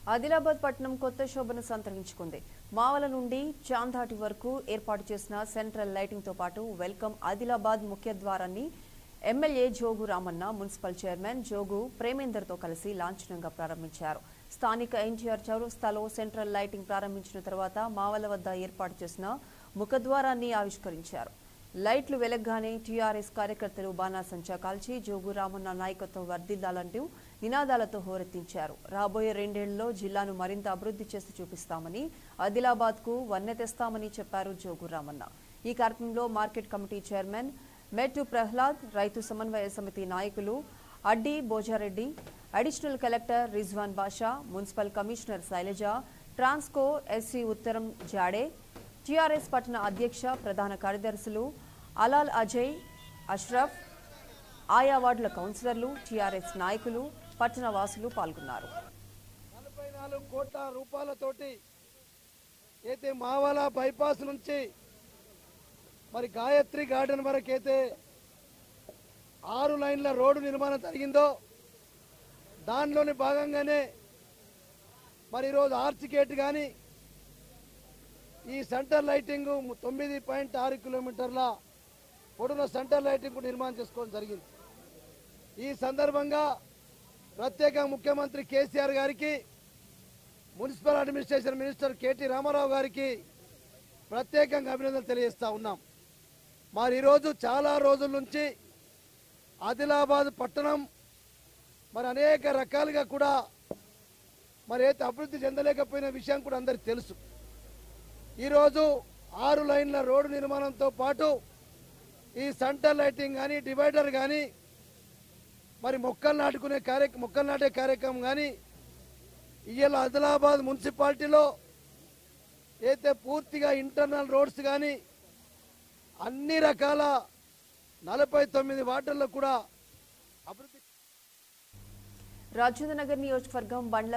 ఆదిలాబాద్ పట్టణం కొత్త శోభను సంతరించుకుంది మావల నుండి చాందాటి వరకు ఏర్పాటు చేసిన సెంట్రల్ లైటింగ్ తో పాటు వెల్కమ్ ఆదిలాబాద్ ముఖ్య ద్వారాన్ని MLA Jogu Ramanna municipal chairman Jogu Premender తో కలిసి లాంఛనంగా ప్రారంభించారు స్థానిక ఎన్టీఆర్ చౌరస్తాలో సెంట్రల్ లైటింగ్ ప్రారంభించిన తర్వాత మావల వద్ద ఏర్పాటు చేసిన ముఖద్వారాన్ని ఆవిష్కరించారు లైట్లు వెలగ్గానే టీఆర్ఎస్ కార్యకర్తలు బాణాసంచా కాల్చి జోగు రామన్న నాయకత్వం వర్ధిల్లాలంటూ నినాదాలతో హోరెత్తించారు రాబోయే రెండేళ్లలో జిల్లాను మరింత అభివృద్ధి చేసి చూపిస్తామని ఆదిలాబాద్ కు వన్నె తెస్తామని చెప్పారు జోగు రామన్న ఈ కార్యక్రమంలో మార్కెట్ కమిటీ చైర్మన్ మెట్టు ప్రహ్లాద్ రైతు సమన్వయ సమితి నాయకులు Addi Bojareddy additional collector Rizwan Basha municipal commissioner Shailaja Transco SC ఉత్తరం జాడే టీఆర్ఎస్ పట్టణ అధ్యక్ష ప్రధాన కార్యదర్శులు అలాల్ అజయ్ అష్రఫ్ ఆయా వార్డుల కౌన్సిలర్లు టీఆర్ఎస్ నాయకులు పట్టణ వాసులు పాల్గొన్నారు నలభై నాలుగు కోట్ల రూపాయలతోటి అయితే మావాల బైపాస్ నుంచి మరి గాయత్రి గార్డెన్ వరకు అయితే ఆరు లైన్ల రోడ్డు నిర్మాణం జరిగిందో దానిలోని భాగంగానే మరి ఈరోజు ఆర్చ్ గేట్ కానీ ఈ సెంటర్ లైటింగ్ తొమ్మిది పాయింట్ ఆరు కిలోమీటర్ల పొడవున సెంటర్ లైటింగ్ కూడా నిర్మాణం చేసుకోవడం జరిగింది ఈ సందర్భంగా ప్రత్యేక ముఖ్యమంత్రి కేసీఆర్ గారికి municipal administration minister KT Rama Rao గారికి ప్రత్యేకంగా అభినందనలు తెలియజేస్తా ఉన్నాం మరి ఈరోజు చాలా రోజుల నుంచి ఆదిలాబాద్ పట్టణం మరి అనేక రకాలుగా కూడా మరి అయితే అభివృద్ధి చెందలేకపోయిన విషయం కూడా అందరికి తెలుసు ఈరోజు ఆరు లైన్ల రోడ్డు నిర్మాణంతో పాటు ఈ సెంటర్ లైటింగ్ కానీ డివైడర్ కానీ మరి మొక్కలు నాటుకునే కార్య మొక్కలు నాటే కార్యక్రమం కానీ ఇవాళ ఆదిలాబాద్ మున్సిపాలిటీలో అయితే పూర్తిగా ఇంటర్నల్ రోడ్స్ కానీ అన్ని రకాల నలభై తొమ్మిది వార్డుల్లో కూడా అభివృద్ధి రాజేంద్ర నగర్ నియోజకవర్గం బండ్ల